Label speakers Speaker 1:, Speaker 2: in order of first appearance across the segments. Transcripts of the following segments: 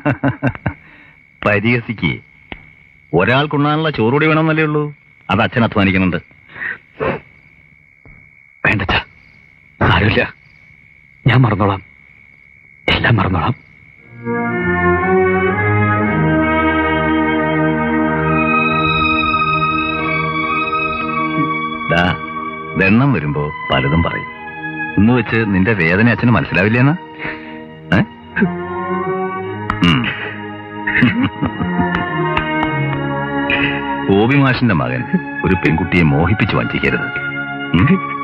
Speaker 1: പരിഹസിക്ക് ഒരാൾക്കുണ്ണാനുള്ള ചോറുകൂടി വേണമെന്നല്ലേ ഉള്ളൂ അത് അച്ഛൻ അധ്വാനിക്കുന്നുണ്ട്
Speaker 2: വേണ്ടച്ച സാരമില്ല ഞാൻ മറന്നോളാം എല്ലാം മറന്നോളാം
Speaker 1: ദാ ദണ്ണം വരുമ്പോ പലതും പറയും ഇന്ന് വെച്ച് നിന്റെ വേദന അച്ഛന് മനസ്സിലാവില്ലെന്ന് ഏ? ഉം. ഗോപി മാഷിന്റെ മകൻ ഒരു പെൺകുട്ടിയെ മോഹിപ്പിച്ച് വഞ്ചിക്കരുത് ഉം?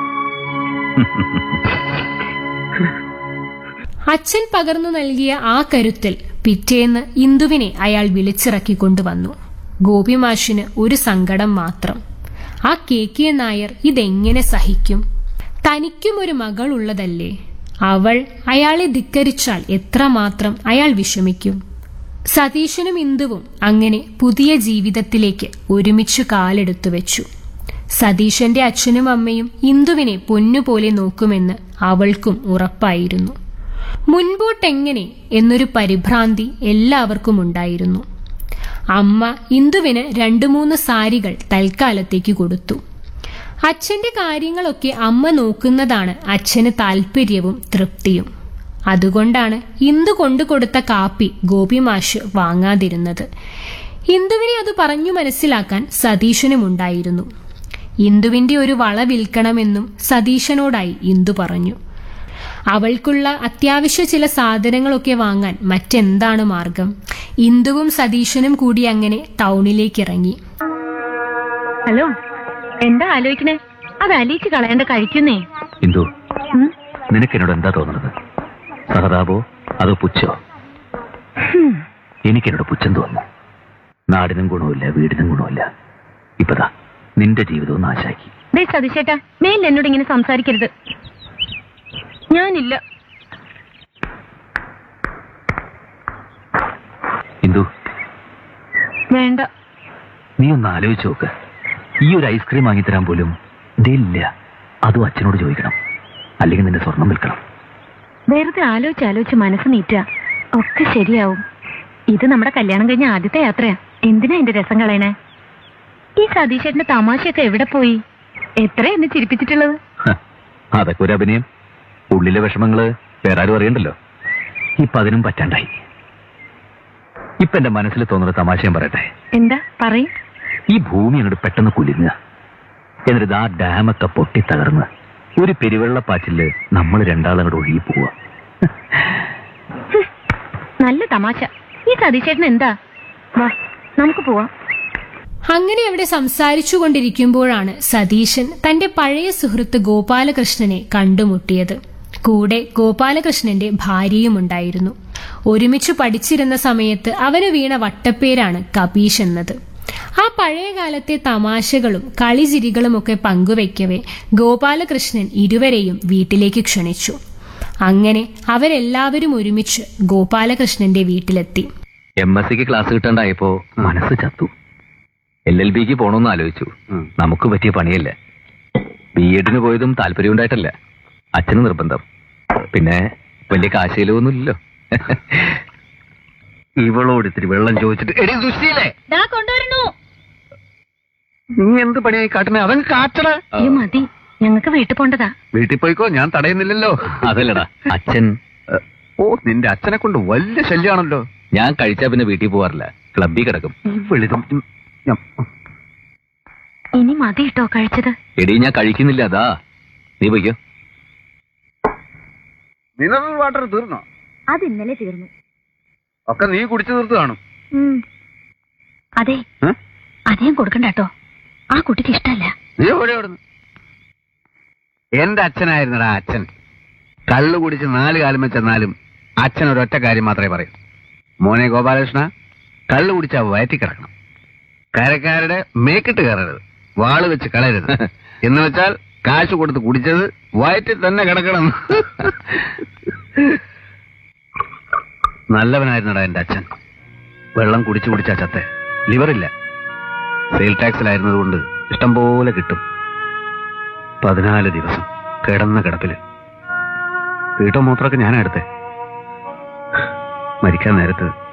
Speaker 3: അച്ഛൻ പകർന്നു നൽകിയ ആ കരുത്തിൽ പിറ്റേന്ന് ഇന്ദുവിനെ അയാൾ വിളിച്ചിറക്കി കൊണ്ടുവന്നു ഗോപിമാഷിന് ഒരു സങ്കടം മാത്രം ആ കെ കെ നായർ ഇതെങ്ങനെ സഹിക്കും തനിക്കും ഒരു മകൾ ഉള്ളതല്ലേ അവൾ അയാളെ ധിക്കരിച്ചാൽ എത്രമാത്രം അയാൾ വിഷമിക്കും സതീശനും ഇന്ദുവും അങ്ങനെ പുതിയ ജീവിതത്തിലേക്ക് ഒരുമിച്ചു കാലെടുത്തു വെച്ചു സതീശന്റെ അച്ഛനും അമ്മയും ഇന്ദുവിനെ പൊന്നുപോലെ നോക്കുമെന്ന് അവൾക്കും ഉറപ്പായിരുന്നു മുൻപോട്ടെങ്ങനെ എന്നൊരു പരിഭ്രാന്തി എല്ലാവർക്കും ഉണ്ടായിരുന്നു അമ്മ ഇന്ദുവിന് രണ്ടു മൂന്ന് സാരികൾ തൽക്കാലത്തേക്ക് കൊടുത്തു അച്ഛന്റെ കാര്യങ്ങളൊക്കെ അമ്മ നോക്കുന്നതാണ് അച്ഛന് താല്പര്യവും തൃപ്തിയും അതുകൊണ്ടാണ് ഇന്ദു കൊണ്ടുകൊടുത്ത കാപ്പി ഗോപിമാഷ് വാങ്ങാതിരുന്നത് ഇന്ദുവിനെ അത് പറഞ്ഞു മനസ്സിലാക്കാൻ സതീശനുമുണ്ടായിരുന്നു ഇന്ദുവിന്റെ ഒരു വള വിൽക്കണമെന്നും സതീശനോടായി ഇന്ദു പറഞ്ഞു അവൾക്കുള്ള അത്യാവശ്യ ചില സാധനങ്ങളൊക്കെ വാങ്ങാൻ മറ്റെന്താണ് മാർഗം ഇന്ദുവും സതീശനും കൂടി അങ്ങനെ ടൗണിലേക്ക് ഇറങ്ങി
Speaker 4: ഹലോ എന്താ ആലോചിക്കണേ അത് അലിയിച്ച് കളയാണ്ട് കഴിക്കുന്നേ
Speaker 2: ഇന്ദു
Speaker 4: ഉം?
Speaker 2: നിനക്ക് എന്നോട് എന്താ തോന്നുന്നത് സഹതാപോ അതോ പുച്ഛോ
Speaker 4: ഹും.
Speaker 2: എനിക്കെന്നോട് പുച്ഛം തോന്നുന്നു നാടിനും ഗുണമില്ല വീടിനും ഗുണമില്ല ഇപ്പതാ നിന്റെ ജീവിതവും നാശാക്കി
Speaker 4: ദേ സതീശേട്ടാ മേൽ എന്നോട് ഇങ്ങനെ സംസാരിക്കരുത് ഞാനില്ല
Speaker 2: ഇന്ദു
Speaker 4: വേണ്ട
Speaker 2: നീ ഒന്ന് ആലോചിച്ച് നോക്ക് ഈ ഒരു ഐസ്ക്രീം വാങ്ങിത്തരാൻ പോലും ഇല്ല അതും അച്ഛനോട് ചോദിക്കണം അല്ലെങ്കിൽ നിന്റെ സ്വർണം വിൽക്കണം
Speaker 4: വെറുതെ ആലോചിച്ച് ആലോചിച്ച് മനസ്സ് നീറ്റുക ഒക്കെ ശരിയാവും ഇത് നമ്മുടെ കല്യാണം കഴിഞ്ഞ ആദ്യത്തെ യാത്രയാ എന്തിനാ എന്റെ രസം കളയണേ ഈ സതീശേട്ടന്റെ തമാശയൊക്കെ എവിടെ പോയി എത്ര എന്നെ ചിരിപ്പിച്ചിട്ടുള്ളത്
Speaker 2: ഹ, അതൊക്കെ ഒരു അഭിനയം ഉള്ളിലെ വിഷമങ്ങള് വേറെ ആരും അറിയണ്ടല്ലോ ഇപ്പൊ അതിനും പറ്റാണ്ടായി ഇപ്പൊ എന്റെ മനസ്സിൽ തോന്നുന്ന തമാശ ഞാൻ പറയട്ടെ
Speaker 4: എന്താ പറയും
Speaker 2: ഈ ഭൂമി അങ്ങോട്ട് പെട്ടെന്ന് കുലുങ്ങുക എന്നിട്ട് ആ ഡാമൊക്കെ പൊട്ടി തകർന്ന് ഒരു പെരുവെള്ളപ്പാച്ചില് നമ്മൾ രണ്ടാളങ്ങോട്ട് ഒഴുകി പോവുക
Speaker 4: നല്ല തമാശ ഈ സതീശേട്ടൻ എന്താ വാ നമുക്ക് പോവാം
Speaker 3: അങ്ങനെ അവിടെ സംസാരിച്ചു കൊണ്ടിരിക്കുമ്പോഴാണ് സതീശൻ തന്റെ പഴയ സുഹൃത്ത് ഗോപാലകൃഷ്ണനെ കണ്ടുമുട്ടിയത് കൂടെ ഗോപാലകൃഷ്ണന്റെ ഭാര്യയുമുണ്ടായിരുന്നു ഒരുമിച്ച് പഠിച്ചിരുന്ന സമയത്ത് അവന് വീണ വട്ടപ്പേരാണ് കപീഷ് എന്നത് ആ പഴയ കാലത്തെ തമാശകളും കളിചിരികളുമൊക്കെ പങ്കുവയ്ക്കവേ ഗോപാലകൃഷ്ണൻ ഇരുവരെയും വീട്ടിലേക്ക് ക്ഷണിച്ചു അങ്ങനെ അവരെല്ലാവരും ഒരുമിച്ച് ഗോപാലകൃഷ്ണന്റെ വീട്ടിലെത്തി
Speaker 2: എം എസ് സിക്ക് ക്ലാസ് കിട്ടാണ്ടായപ്പോ മനസ്സ് ചത്തു എൽ എൽ ബിക്ക് പോണോന്ന് ആലോചിച്ചു നമുക്ക് പറ്റിയ പണിയല്ല ബി എഡിന് പോയതും താല്പര്യം ഉണ്ടായിട്ടല്ല അച്ഛന് നിർബന്ധം പിന്നെ വലിയ കാശയിലൊന്നുമില്ലല്ലോ ഇവളോട് ഇത്തിരി വെള്ളം ചോദിച്ചിട്ട് എടി ദുശ്ശീലേ
Speaker 4: കൊണ്ടുവരണു
Speaker 2: നീ എന്ത് പണിയായി കാട്ടണേ അവൻ കാച്ചട
Speaker 4: അയ്യോ മതി ഞങ്ങൾക്ക് വീട്ടിൽ പോണ്ടതാ
Speaker 1: വീട്ടിൽ പോയിക്കോ ഞാൻ തടയുന്നില്ലല്ലോ
Speaker 2: അതല്ലടാ അച്ഛൻ
Speaker 1: ഏ, ഓ നിന്റെ അച്ഛനെ കൊണ്ട് വലിയ ശല്യാണല്ലോ
Speaker 2: ഞാൻ കഴിച്ചാ പിന്നെ വീട്ടിൽ പോവാറില്ല ക്ലബ്ബിൽ കിടക്കും
Speaker 1: വെളിതം
Speaker 4: ഇനി മതി കേട്ടോ കഴിച്ചത്
Speaker 2: എടി ഞാൻ കഴിക്കുന്നില്ല അതാ നീ പോയിക്കോ
Speaker 1: മിനറൽ വാട്ടർ തീർന്നോ
Speaker 4: അത് ഇന്നലെ തീർന്നു
Speaker 1: ഒക്കെ നീ കുടിച്ചു തീർത്ത് കാണും
Speaker 4: അതെ
Speaker 1: ഏ?
Speaker 4: അധികം കൊടുക്കണ്ട കേട്ടോ ആ കുട്ടിക്ക് ഇഷ്ടല്ല
Speaker 1: നീ എവിടെ ഓടുന്നു എന്റെ അച്ഛനായിരുന്നടാ അച്ഛൻ കള്ളു കുടിച്ച് നാല് കാലം ചെന്നാലും അച്ഛൻ ഒരൊറ്റ കാര്യം മാത്രമേ പറയൂ മോനെ ഗോപാലകൃഷ്ണ കള്ളു കുടിച്ചാ വയറ്റി കിടക്കണം കരക്കാരുടെ മേക്കിട്ട് കയറരുത് വാള് വെച്ച് കളയരുത് എന്ന് വെച്ചാൽ കാശ് കൊടുത്ത് കുടിച്ചത് വയറ്റിൽ തന്നെ കിടക്കണം നല്ലവനായിരുന്നടാ എന്റെ അച്ഛൻ വെള്ളം കുടിച്ചു കുടിച്ചാ ചത്തെ ലിവറില്ല സെയിൽ ടാക്സിലായിരുന്നതുകൊണ്ട് ഇഷ്ടം പോലെ കിട്ടും പതിനാല് ദിവസം കിടന്ന കിടപ്പില് വീട്ടോ മൂത്രമൊക്കെ ഞാനാ എടുത്തേ മരിക്കാൻ നേരത്ത്